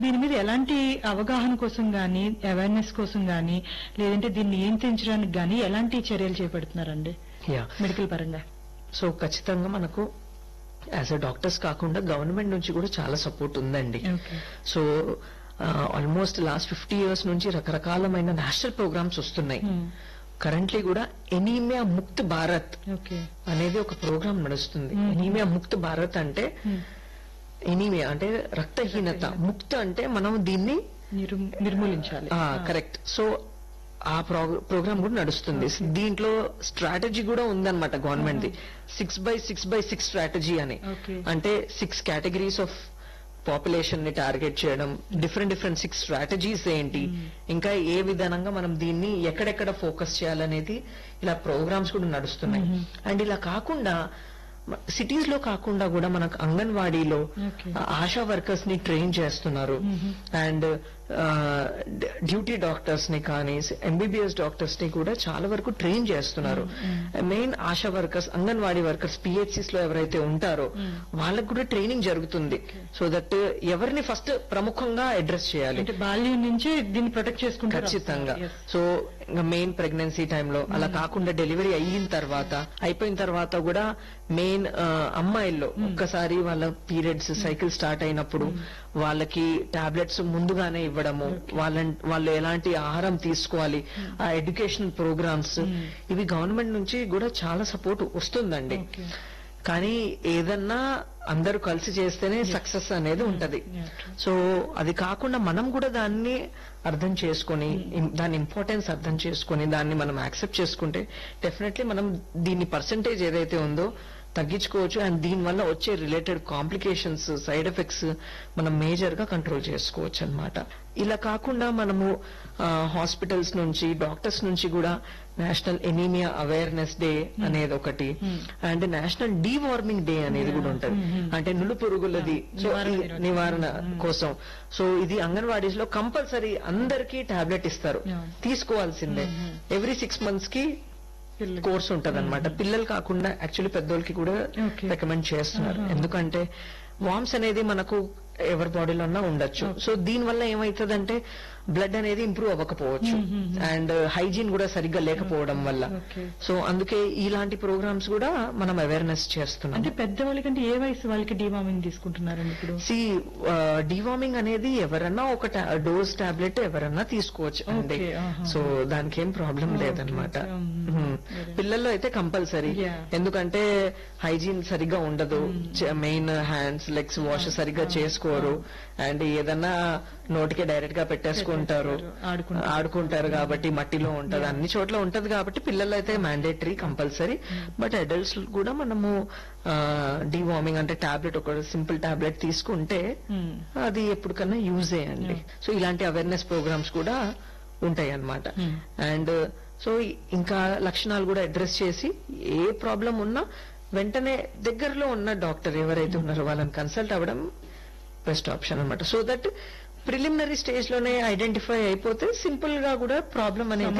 దీని మీద ఎలాంటి అవగాహన కోసం గానీ అవేర్నెస్ కోసం గానీ లేదంటే దీన్ని నియంత్రించడానికి గానీ ఎలాంటి చర్యలు చేపడుతున్నారండి యా మెడికల్ పరంగా సో ఖచ్చితంగా మనకు యాజ్ అ డాక్టర్స్ కాకుండా గవర్నమెంట్ నుంచి కూడా చాలా సపోర్ట్ ఉందండి okay so almost last fifty years నుంచి రకరకాలమైన నేషనల్ ప్రోగ్రామ్స్ వస్తున్నాయి కరెంట్లీ కూడా ఎనీమియా ముక్త్ భారత్ ఓకే అనేది ఒక ప్రోగ్రామ్ నడుస్తుంది Hmm. ఎనీమియా ముక్త్ భారత్ అంటే ఎనీమియా అంటే రక్తహీనత ముక్త అంటే మనం దీన్ని నిర్మూలించాలి కరెక్ట్ సో ఆ ప్రోగ్రామ్ కూడా నడుస్తుంది దీంట్లో స్ట్రాటజీ కూడా ఉందన్నమాట government the six by six by six strategy అని ఓకే అంటే సిక్స్ కేటగిరీస్ ఆఫ్ పాపులేషన్ ని టార్గెట్ చేయడం డిఫరెంట్ డిఫరెంట్ సిక్స్ స్ట్రాటజీస్ ఏంటి ఇంకా ఏ విధానంగా మనం దీన్ని ఎక్కడెక్కడ ఫోకస్ చేయాలనేది ఇలా ప్రోగ్రామ్స్ కూడా నడుస్తున్నాయి Mhm. అండ్ ఇలా కాకుండా సిటీస్ లో కాకుండా కూడా మనకు అంగన్వాడీలో Okay. ఆశా వర్కర్స్ ని ట్రైన్ చేస్తున్నారు Mhm. అండ్ డ్యూటీ డాక్టర్స్ ని కానీ ఎంబీబీఎస్ డాక్టర్స్ ని కూడా చాలా వరకు ట్రైన్ చేస్తున్నారు main Asha workers anganwadi workers PHCs లో ఎవరైతే ఉంటారో Mm. వాళ్ళకు కూడా ట్రైనింగ్ జరుగుతుంది సో దట్ ఎవరిని ఫస్ట్ ప్రముఖంగా అడ్రస్ చేయాలి అంటే బాల్యం నుంచి దీన్ని ప్రొటెక్ట్ చేసుకుంటారు ఖచ్చితంగా Yes. సో ఇంకా మెయిన్ ప్రెగ్నెన్సీ టైంలో అలా కాకుండా డెలివరీ అయిన తర్వాత అయిపోయిన తర్వాత కూడా మెయిన్ అమ్మాయిల్లో ఒక్కసారి వాళ్ళ పీరియడ్స్ సైకిల్ స్టార్ట్ అయినప్పుడు వాళ్ళకి టాబ్లెట్స్ ముందుగానే ఇవ్వడము వాళ్ళ వాళ్ళు ఎలాంటి ఆహారం తీసుకోవాలి ఆ ఎడ్యుకేషనల్ ప్రోగ్రామ్స్ ఇవి గవర్నమెంట్ నుంచి కూడా చాలా సపోర్ట్ వస్తుందండి Okay. కానీ ఏదన్నా అందరూ కలిసి చేస్తేనే సక్సెస్ అనేది ఉంటది Yeah, true. సో అది కాకుండా మనం కూడా దాన్ని అర్థం చేసుకొని ఇం- దాని ఇంపార్టెన్స్ అర్థం చేసుకొని దాన్ని మనం యాక్సెప్ట్ చేసుకుంటే డెఫినెట్లీ మనం దీని పర్సంటేజ్ ఏదైతే ఉందో తగ్గించుకోవచ్చు అండ్ దీని వల్ల వచ్చే రిలేటెడ్ కాంప్లికేషన్స్ సైడ్ ఎఫెక్ట్స్ మనం మేజర్ గా కంట్రోల్ చేసుకోవచ్చు అన్నమాట ఇలా కాకుండా మనము హాస్పిటల్స్ నుంచి డాక్టర్స్ నుంచి కూడా నేషనల్ ఎనీమియా అవేర్నెస్ డే అనేది ఒకటి అండ్ నేషనల్ డీవార్మింగ్ డే అనేది కూడా ఉంటది అంటే నులు పురుగులది సో నివారణ ఈ నిరోధక. నివారణ కోసం సో ఇది అంగన్వాడీస్ లో కంపల్సరీ అందరికీ టాబ్లెట్ ఇస్తారు Yeah. తీసుకోవాల్సిందే ఎవ్రీ సిక్స్ మంత్స్ కి పిల్లలకి. కోర్స్ ఉంటది అనమాట పిల్లలు కాకుండా యాక్చువల్లీ పెద్దోళ్ళకి కూడా Okay. రికమెండ్ చేస్తున్నారు Uh-huh. ఎందుకంటే వామ్స్ అనేది మనకు ఎవరి బాడీలో ఉన్నా ఉండొచ్చు సో దీని వల్ల ఏమైతుందంటే బ్లడ్ అనేది ఇంప్రూవ్ అవ్వకపోవచ్చు Mhm. అండ్ హైజీన్ కూడా సరిగ్గా లేకపోవడం వల్ల Okay. సో అందుకే ఇలాంటి ప్రోగ్రామ్స్ కూడా మనం అవేర్నెస్ చేస్తున్నాం అంటే పెద్దవాళ్ళకంటే ఏ వయసు వాళ్ళకి డివామింగ్ తీసుకుంటున్నారండి ఇప్పుడు సి డివార్మింగ్ అనేది ఎవరన్నా ఒక డోస్ టాబ్లెట్ ఎవరన్నా తీసుకోవచ్చు అండి Okay, ఆహా. సో దానికి ఏం ప్రాబ్లం Okay, లేదనమాట okay. Mhm. మ్మ్. Very పిల్లల్లో అయితే కంపల్సరీ Yeah. ఎందుకంటే హైజీన్ సరిగ్గా ఉండదు మెయిన్ హ్యాండ్స్ లెగ్స్ వాష్ సరిగ్గా చేసుకోరు అండ్ ఏదన్నా నోటికి డైరెక్ట్ గా పెట్టేసుకుంటారు పెట్టేస్తారు, ఆడుకుంటారు. ఆడుకుంటారు కాబట్టి మట్టిలో ఉంటది అన్ని చోట్ల ఉంటది కాబట్టి పిల్లలు అయితే మ్యాండేటరీ కంపల్సరీ బట్ అడల్ట్స్ కూడా మనము డివార్మింగ్ అంటే టాబ్లెట్ ఒక సింపుల్ టాబ్లెట్ తీసుకుంటే Hmm. అది ఎప్పటికన్నా యూజ్ చేయండి సో ఇలాంటి అవేర్నెస్ ప్రోగ్రామ్స్ కూడా ఉంటాయి అన్నమాట Hmm. అండ్ సో ఇంకా లక్షణాలు కూడా అడ్రస్ చేసి ఏ ప్రాబ్లం ఉన్నా వెంటనే దగ్గరలో ఉన్న డాక్టర్ ఎవరైతే ఉన్నారో వాళ్ళని కన్సల్ట్ అవ్వడం బెస్ట్ ఆప్షన్ అన్నమాట సో దట్ ప్రిలిమినరీ స్టేజ్ లోనే ఐడెంటిఫై అయిపోతే సింపుల్ గా కూడా ప్రాబ్లం అనేది